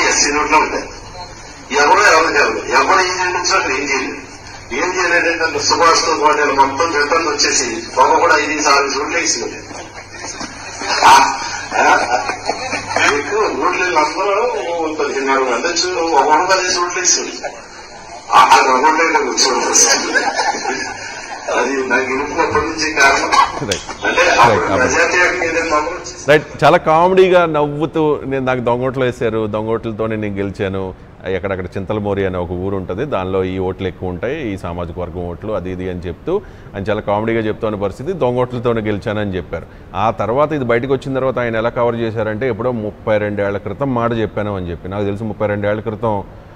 SC నోట్లో ఉంటాయి ఎవరు ఎవరు కాదు ఎవరు ఏం చేయడం సార్ ఏం చేయలేదు ఏం చేయలేదంటే సుభాష్ తో పాటు మొత్తం రిటర్న్ వచ్చేసి పొగ కూడా ఐదు సార్లు చోట్ల వేసింది ఆ, ఆ, మీకు ఊళ్ళో అందరూ పదిహేను నాలుగు అందచ్చు ఒక వంద పది ఓట్లు వేసింది ఆ రౌండ్ కూర్చోండి అది నాకు ఇనుకున్నప్పటి నుంచి కారణం Right. అంటే Right. అప్పుడు ప్రజాతీయంగా ఏదైనా రైట్ చాలా కామెడీగా నవ్వుతూ నేను నాకు దొంగోట్లు వేశారు దొంగోట్లతో నేను గెలిచాను ఎక్కడక్కడ చింతలమోరి అనే ఒక ఊరు ఉంటుంది దానిలో ఈ ఓట్లు ఎక్కువ ఉంటాయి ఈ సామాజిక వర్గం ఓట్లు అది ఇది అని చెప్తూ ఆయన చాలా కామెడీగా చెప్తున్న పరిస్థితి దొంగోట్లతోనే గెలిచానని చెప్పారు ఆ తర్వాత ఇది బయటకు వచ్చిన తర్వాత ఆయన ఎలా కవర్ చేశారంటే ఎప్పుడో ముప్పై రెండేళ్ల క్రితం మాట చెప్పాను అని చెప్పి నాకు తెలిసి ముప్పై రెండేళ్ల క్రితం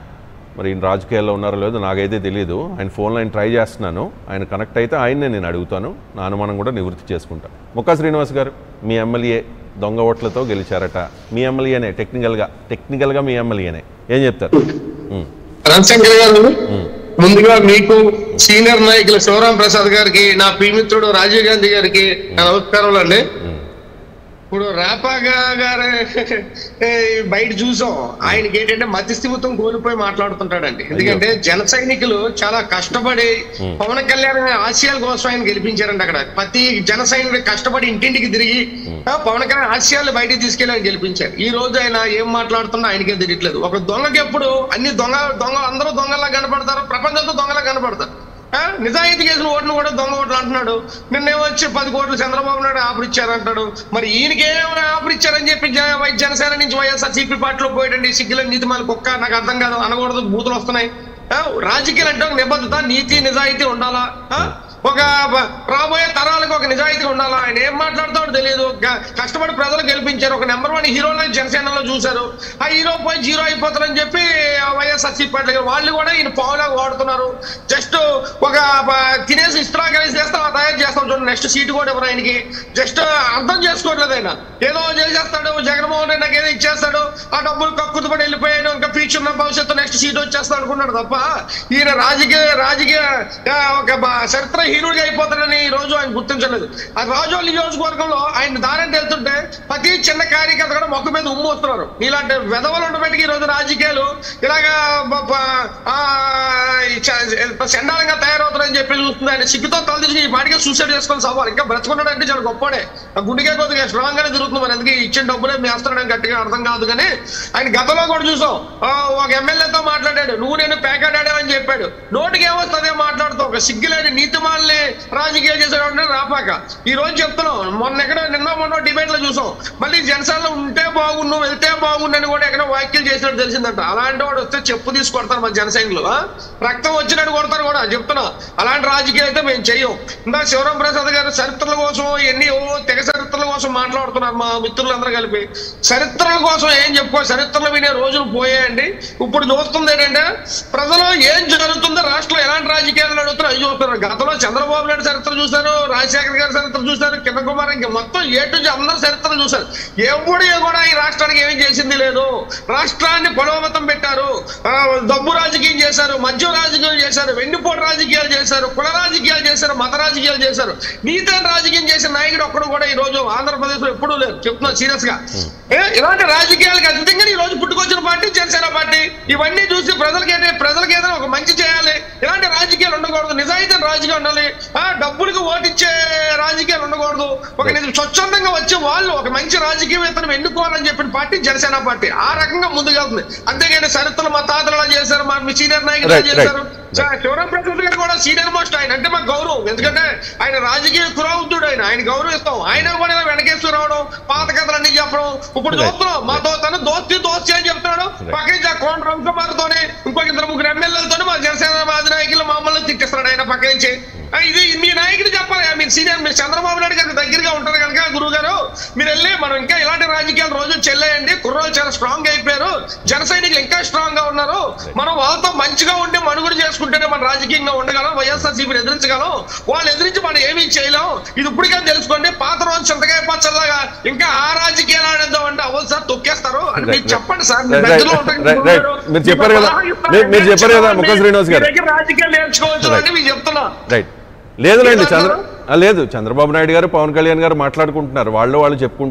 మరి ఈయన రాజకీయాల్లో ఉన్నారో లేదో నాకైతే తెలియదు ఆయన ఫోన్లో ఆయన ట్రై చేస్తున్నాను ఆయన కనెక్ట్ అయితే ఆయన్నే నేను అడుగుతాను నా అనుమానం కూడా నివృత్తి చేసుకుంటాను ముక్కా శ్రీనివాస్ గారు మీ ఎమ్మెల్యే దొంగ ఓట్లతో గెలిచారట మీ ఎమ్మెల్యేనే టెక్నికల్గా టెక్నికల్గా మీ ఎమ్మెల్యేనే ఏం చెప్తారు ఉమ్, రవిశంకర్ గారు ఉమ్, ముందుగా మీకు సీనియర్ నాయకులు శివరాం ప్రసాద్ గారికి నా ప్రియమిత్రుడు రాజీవ్ గాంధీ గారికి నా నమస్కారాలు అండి ఉమ్, ఇప్పుడు రాపాగా గారు ఏ, బయట చూసాం ఆయనకి ఏంటంటే మధ్యస్థిమితం కోల్పోయి మాట్లాడుతుంటాడండి ఎందుకంటే జన సైనికులు చాలా కష్టపడి పవన్ కళ్యాణ్ ఆశయాల కోసం ఆయన గెలిపించారండి అక్కడ ప్రతి జన సైనికుడు కష్టపడి ఇంటింటికి తిరిగి ఆ, పవన్ కళ్యాణ్ ఆశయాలు బయటికి తీసుకెళ్లి ఆయన గెలిపించారు ఈ రోజు ఆయన ఏం మాట్లాడుతున్నా ఆయనకే తెలియట్లేదు ఒక దొంగకి ఎప్పుడు అన్ని దొంగ దొంగ అందరూ దొంగలా కనపడతారు ప్రపంచంతో దొంగలా కనపడతారు ఆ, నిజాయితీ చేసిన ఓట్లు కూడా దొంగ ఓట్లు అంటున్నాడు నిన్నే వచ్చి పది కోట్లు చంద్రబాబు నాయుడు ఆఫర్ ఇచ్చారంటాడు మరి ఈయనకేం ఆఫర్ ఇచ్చారని చెప్పి జన- వై- జనసేన నుంచి వైఎస్ఆర్ సిపి పార్టీలో పోయాడండి సిగ్గుల నీతి మన కుక్క నాకు అర్థం కాదు అనకూడదు బూతులు వస్తున్నాయి ఆ, రాజకీయాలు అంటే ఒక నిబద్ధత నీతి నిజాయితీ ఉండాలా ఆ? ఒక బ- రాబోయే తరాలకు ఒక నిజాయితీ ఉండాలా ఆయన ఏం మాట్లాడతాడో తెలియదు గ- కష్టపడి ప్రజలు గెలిపించారు ఒక నెంబర్ వన్ హీరోని జనసేనలో చూశారు ఆ హీరో పోయి జీరో అయిపోతారని చెప్పి ఆ వైఎస్ఆర్ పార్టీ వాళ్ళు కూడా ఈయన పావులాగా వాడుతున్నారు జస్ట్ ఒక బ- తినేసి ఇస్త్రా కలిసి చేస్తాం తయారు చేస్తాం చూడండి నెక్స్ట్ సీట్ కూడా ఎవరు ఆయనకి జస్ట్ అర్థం చేసుకోవట్లేదు ఆయన ఏదో చేసేస్తాడు జగన్మోహన్ రెడ్డి నాకు ఏదో ఇచ్చేస్తాడు ఆ డబ్బులు కక్కుతుపడి వెళ్ళిపోయాడు ఇంకా ఫ్యూచర్ ఉన్న భవిష్యత్తు నెక్స్ట్ సీట్ వచ్చేస్తా అనుకున్నాడు తప్ప ఈయన రాజకీయ రాజకీయ ఆ, ఒక బ- చరిత్ర హీరోడిగా అయిపోతాడని ఈ రోజు ఆయన గుర్తించలేదు ఆ రాజోల్ నియోజకవర్గంలో ఆయన దారంటే వెళ్తుంటే ప్రతి చిన్న కార్యకర్త కూడా మొక్క మీద ఉమ్ము వస్తున్నారు ఇలాంటి వెధవలు ఉండబెట్టి ఈ రోజు రాజకీయాలు ఇలాగా బ- బ- ఆ, ఈ చ- చండాలంగా తయారవుతారని చెప్పి చూస్తుంది ఆయన సిగ్గుతో తలదించి ఈ పాటికే సూసైడ్ చేసుకొని సవాల్ ఇంకా బ్రతుకున్నాడు అంటే చాలా గొప్పడే ఆ గుండెకే కొద్దిగా స్ట్రాంగ్ గానే తిరుగుతుంది మరి ఎందుకు ఇచ్చిన డబ్బులే మేస్తాడని గట్టిగా అర్థం కాదు కానీ ఆయన గతంలో కూడా చూసాం ఆ, ఒక ఎమ్మెల్యేతో మాట్లాడాడు నువ్వు నేను పేకాడాడు అని చెప్పాడు నోటికి ఏమొస్తుందే మాట్లాడుతావు ఒక సిగ్గులేని నీతిమాలని రాజకీయాలు చేసేవాడు రాపాక ఈ రోజు చెప్తున్నాం మొన్న ఎక్కడ నిన్న మొన్న డిబేట్ లో చూసాం మళ్ళీ జనసేనలో ఉంటే బాగుండు వెళ్తే బాగుండని కూడా ఎక్కడ వ్యాఖ్యలు చేసినట్టు తెలిసిందంట అలాంటి వాడు వస్తే చెప్పు తీసుకొడతారు మన జన సైనికులు ఆ? రక్తం వచ్చినట్టు కొడతారు కూడా చెప్తున్నా అలాంటి రాజకీయాలు అయితే మేము చెయ్యం ఇందా శివరాం ప్రసాద్ గారు చరిత్రల కోసం ఎన్ని ఓ తెగ చరిత్రల కోసం మాట్లాడుతున్నారు మా మిత్రులందరూ కలిపి చరిత్రల కోసం ఏం చెప్పుకో చరిత్రలు వినే రోజులు పోయాయండి ఇప్పుడు చూస్తుంది ఏంటంటే ప్రజలు ఏం జరుగుతుందో రాష్ట్రంలో ఎలాంటి రాజకీయాలు నడుస్తున్నారో అవి చూస్తున్నారు గతంలో చంద్రబాబు నాయుడు చరిత్ర చూశారు రాజశేఖర్ గారి చరిత్ర చూశారు కిరణ్ కుమార్ ఇంకా మొత్తం ఏ టు జెడ్ అందరూ చరిత్ర చూశారు ఎప్పుడు కూడా ఈ రాష్ట్రానికి ఏమీ చేసింది లేదు రాష్ట్రాన్ని బలోపతం పెట్టారు ఆ, డబ్బు రాజకీయం చేశారు మద్యం రాజకీయం చేశారు వెన్నుపోటు రాజకీయాలు చేశారు కుల రాజకీయాలు చేశారు మత రాజకీయాలు చేశారు నీతైన రాజకీయం చేసిన నాయకుడు ఒక్కడు కూడా ఈ రోజు ఆంధ్రప్రదేశ్ లో ఎప్పుడూ లేదు చెప్తున్నా సీరియస్ గా ఏ, ఇలాంటి రాజకీయాలకు అతీతంగా ఈ రోజు పుట్టుకొచ్చిన పార్టీ జనసేన పార్టీ ఇవన్నీ చూసి ప్రజలకి ఏంటి ప్రజలకి ఏదైనా ఒక మంచి చేయాలి ఇలాంటి రాజకీయాలు ఉండకూడదు నిజాయితీ రాజకీయం ఉండాలి ఆ డబ్బులకు ఓటిచ్చే రాజకీయాలు ఉండకూడదు ఒక నిజ- స్వచ్ఛందంగా వచ్చే వాళ్ళు ఒక మంచి రాజకీయవేత్తను ఎన్నుకోవాలని చెప్పిన పార్టీ జనసేన పార్టీ ఆ రకంగా ముందుకెళ్తుంది అంతేగాని చరిత్రలు మా తాతలు అలా చేశారు మా మీ సీనియర్ నాయకులు Right, అలా right, చేశారు చా- శివరాం ప్రసాద్ గారు కూడా సీనియర్ మోస్ట్ ఆయన అంటే మాకు గౌరవం ఎందుకంటే ఆయన రాజకీయ కురవుతుడు ఆయన ఆయన గౌరవిస్తాం ఆయన కూడా ఇలా వెనకేస్తూ రావడం పాత కథలన్నీ చెప్పడం ఇప్పుడు Right. చూస్తున్నాం మాతో తను దోస్తి దోస్తి అని చెప్తున్నాడు పక్క నుంచి ఆ కోన రవికుమార్ తోనే ఇంకొక ఇద్దరు ముగ్గురు ఎమ్మెల్యేలతో మా జనసేన మాజీ నాయకులు మమ్మల్ని తిట్టిస్తున్నాడు ఆయన పక్క నుంచి ఆ, ఇది మీ నాయకుడు చెప్పాలి మీరు సీనియర్ మీరు చంద్రబాబు నాయుడు గారికి దగ్గరగా ఉంటారు కనుక గురువు గారు మీరు వెళ్ళి మనం ఇంకా ఇలాంటి రాజకీయాలు రోజు చెల్లేయండి కుర్రోలు చాలా స్ట్రాంగ్ అయిపోయారు జన సైనికులు ఇంకా స్ట్రాంగ్ గా ఉన్నారు మనం వాళ్ళతో మంచిగా ఉండి మనుగుడు చేసుకుంటేనే మన రాజకీయంగా ఉండగలం వైఎస్ఆర్ సీపీని ఎదిరించగలం వాళ్ళు ఎదిరించి మనం ఏమీ చేయలేం ఇది ఇప్పటికే తెలుసుకోండి పాత రోజు చింతకాయ పచ్చలాగా ఇంకా ఆ రాజకీయాలు ఆడేద్దాం అంటే అవ్వదు సార్ తొక్కేస్తారు అని మీరు Right, చెప్పండి sir right, right, right, right. మీరు చెప్పారు కదా, మీరు- మీరు చెప్పారు కదా, ముఖ శ్రీనివాస్ గారు. మీ దగ్గర రాజకీయాలు నేర్చుకోవచ్చు Right. అని మీకు చెప్తున్నా రైట్ లేదులేండి చంద్ర ఆ, లేదు చంద్రబాబు నాయుడు గారు పవన్ కళ్యాణ్ గారు మాట్లాడుకుంటున్నారు వాళ్ళు వాళ్ళు చెప్పుకుంటారు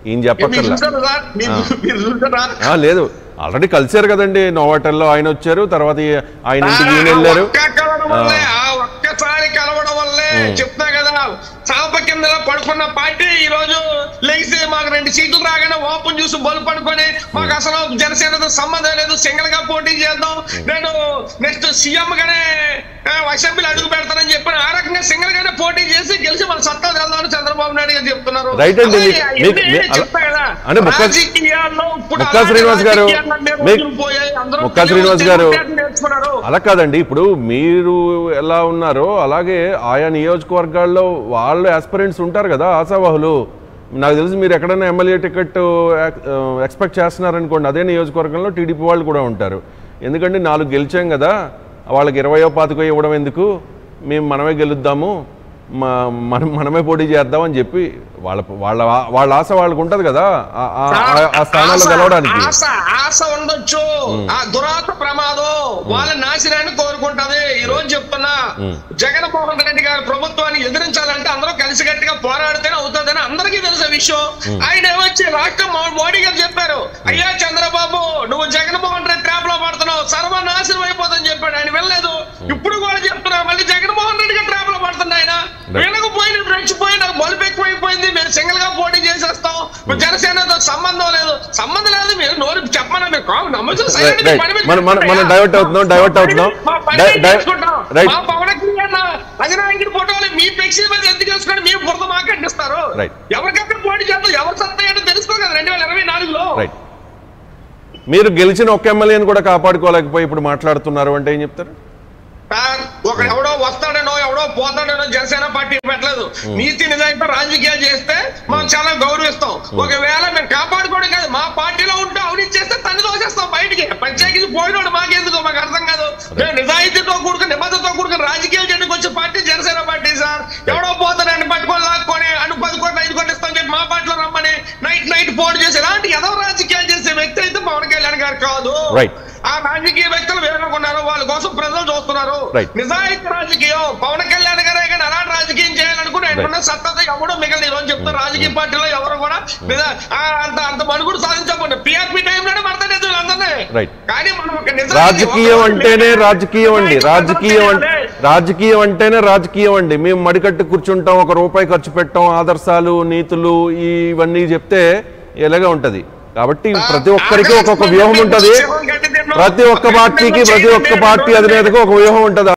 ఈయన మీరు చెప్పక్కర్లా చూసారా సార్ మీరు- మీరు చూసారా ఆ, లేదు ఆల్రెడీ కలిశారు కదండి నోవాటల్లో ఆయన వచ్చారు తర్వాత ఈ- ఆయన ఇంటికి ఈయన ఆ వెళ్ళారు ఒక్క కలవడం వల్లే ఆ ఒక్కసారి కలవడం వల్లే చెప్తా కదా చాప కింద పడుకున్న పార్టీ ఈ రోజు లేచి మాకు రెండు సీట్లు రాగానే ఓపెన్ చూసి బలు పడుకొని మాకు అసలు జనసేనతో సంబంధం లేదు సింగిల్ గా పోటీ చేద్దాం నేను నెక్స్ట్ సీఎం గానే ఆ, అసెంబ్లీ అడుగు పెడతానని చెప్పి ఆ రకంగా సింగిల్ గానే పోటీ చేసి గెలిచి మన సత్తా వెళ్దామని చంద్రబాబు నాయుడు గారు చెప్తున్నారు రైట్ అండి. అలా మీకు- ఇవన్నీ మీకు- మీ- చెప్తా కదా అంటే ముక్క- రాజకీయాల్లో ఇప్పుడు ముక్కా అలాంటి శ్రీనివాస్ గారు, రాజకీయాలన్నీ మీ- రోజులు పోయాయి. అందరూ ముక్కా శ్రీనివాస్ గారు, తెలివితేటలు నేర్చుకున్నారు అలా కాదండి ఇప్పుడు మీరు ఎలా ఉన్నారో అలాగే ఆయా నియోజకవర్గాల్లో వాళ్ళు ఆస్పిరెంట్స్ ఉంటారు కదా ఆశావాహులు నాకు తెలిసి మీరు ఎక్కడైనా ఎమ్మెల్యే టికెట్ ఎక్స్పెక్ట్ చేస్తున్నారనుకోండి అదే నియోజకవర్గంలో టీడీపీ వాళ్ళు కూడా ఉంటారు ఎందుకంటే నాలుగు గెలిచాం కదా వాళ్ళకి ఇరవయో పాతికో ఇవ్వడం ఎందుకు మేము మనమే గెలుద్దాము మ- మనం మనమే పోటీ చేద్దాం అని చెప్పి వాళ్ళ వాళ్ళ వాళ్ళ ఆశ వాళ్ళకు ఉంటుంది కదా ఆ- ఆ- ఆ- ఆ స్థానాల్లో ఆశ- గెలవడానికి ఆశ ఆశ ఉండొచ్చు ఆ దురాత ప్రమాదం వాళ్ళ నాశనాన్ని కోరుకుంటది ఈ రోజు చెప్తున్నా జగన్మోహన్ రెడ్డి గారి ప్రభుత్వాన్ని ఎదిరించాలంటే అందరూ కలిసికట్టుగా పోరాడితేనే అవుతుందని అందరికీ తెలిసే విషయం ఆయన ఏమొచ్చి రాష్ట్రం మో- మోడీ గారు చెప్పారు అయ్యా చంద్రబాబు నువ్వు జగన్మోహన్ రెడ్డి ట్రాప్ లో పడుతున్నావు సర్వనాశనం అయిపోతుందని చెప్పాడు ఆయన వెళ్ళలేదు ఇప్పుడు కూడా చెప్తున్నా మళ్ళీ జగన్మోహన్ రెడ్డి గారు ట్రాప్ లో పడుతున్నా ఆయన వీళ్ళకు పోయి రెచ్చిపోయి నాకు బలుపు ఎక్కువైపోయింది మేము సింగిల్ గా పోటీ చేసేస్తాం ఇప్పుడు జనసేనతో సంబంధం లేదు సంబంధం లేదు మీరు నోరు చెప్పమన్నా మీరు కావు నమ్మచ్చు Right, right. మనం- మనం- మనం divert అవుతున్నాం, divert అవుతున్నాం. Di- di- right. మా పవన్ కళ్యాణ్ అజనాయకుడి ఫోటోలు మీ పెక్షి మీద ఎందుకు వేసుకొని మీ బురద మాకు అందిస్తారు Right. ఎవరికక్కడ పోటీ చేద్దాం ఎవరు సత్తా ఏంటో తెలుసుకో కదా రెండు వేల ఇరవై నాలుగులో రైట్ మీరు గెలిచిన ఒక్క ఎమ్మెల్యేని కూడా కాపాడుకోలేకపోయి ఇప్పుడు మాట్లాడుతున్నారు అంటే ఏం చెప్తారు సార్ ఒకడు ఎవడో వస్తాడనో ఎవడో పోతాడనో జనసేన పార్టీ పెట్టలేదు నీతి నిజాయితీ రాజకీయాలు చేస్తే మనం చాలా గౌరవిస్తాం ఒకవేళ మేము కాపాడుకోవడం కాదు మా పార్టీలో ఉంటే అవినీతి చేస్తే తన్ని దోసేస్తాం బయటికి ప్రత్యేకించి పోయినోడు మాకెందుకు మాకు అర్థం కాదు మేము నిజాయితీతో కూడుకుని నిబద్ధతతో కూడుకుని రాజకీయాలు చేయడానికి వచ్చే పార్టీ జనసేన పార్టీ సార్ ఎవడో పోతాడని పట్టుకొని లాక్కొని అను పది కోట్లు ఐదు కోట్లు ఇస్తాం చెప్పి మా పార్టీలో రమ్మని నైట్ నైట్ పోటీ చేసి ఇలాంటి ఏదో రాజకీయాలు చేసే వ్యక్తి అయితే పవన్ కళ్యాణ్ గారు కాదు Right. ఆ రాజకీయ వ్యక్తులు వేరనుకున్నారు వాళ్ళ కోసం ప్రజలు చూస్తున్నారు Right. నిజాయితీ రాజకీయం పవన్ కళ్యాణ్ గారే కానీ అలాంటి రాజకీయం చేయాలనుకుని ఎక్కడున్న సత్తత ఎవడో మిగిలిన ఈరోజు చెప్తారు రాజకీయ పార్టీలో ఎవరు కూడా నిజా- ఆ అంత అంత మనుగుడు సాధించకుండా పిఆర్పి టైంలోనే మడతలేదు వీళ్ళందరినీ Right. కానీ మనం ఒక నిజాయితీ- రాజకీయం ఒక- అంటేనే రాజకీయం అండి నిజాయితీ రాజకీయం అంటే చేయాలి. రాజకీయం అంటేనే రాజకీయం అండి మేము మడికట్టు కూర్చుంటాం ఒక రూపాయి ఖర్చు పెట్టాం ఆదర్శాలు నీతులు ఇవన్నీ చెప్తే ఎలాగా ఉంటది కాబట్టి ప్రతి ఒక్కరికి ఒక్కొక్క వ్యూహం ఉంటది ప్రతి ఒక్క పార్టీకి ప్రతి ఒక్క పార్టీ అధినేతకు ఒక వ్యూహం ఉంటది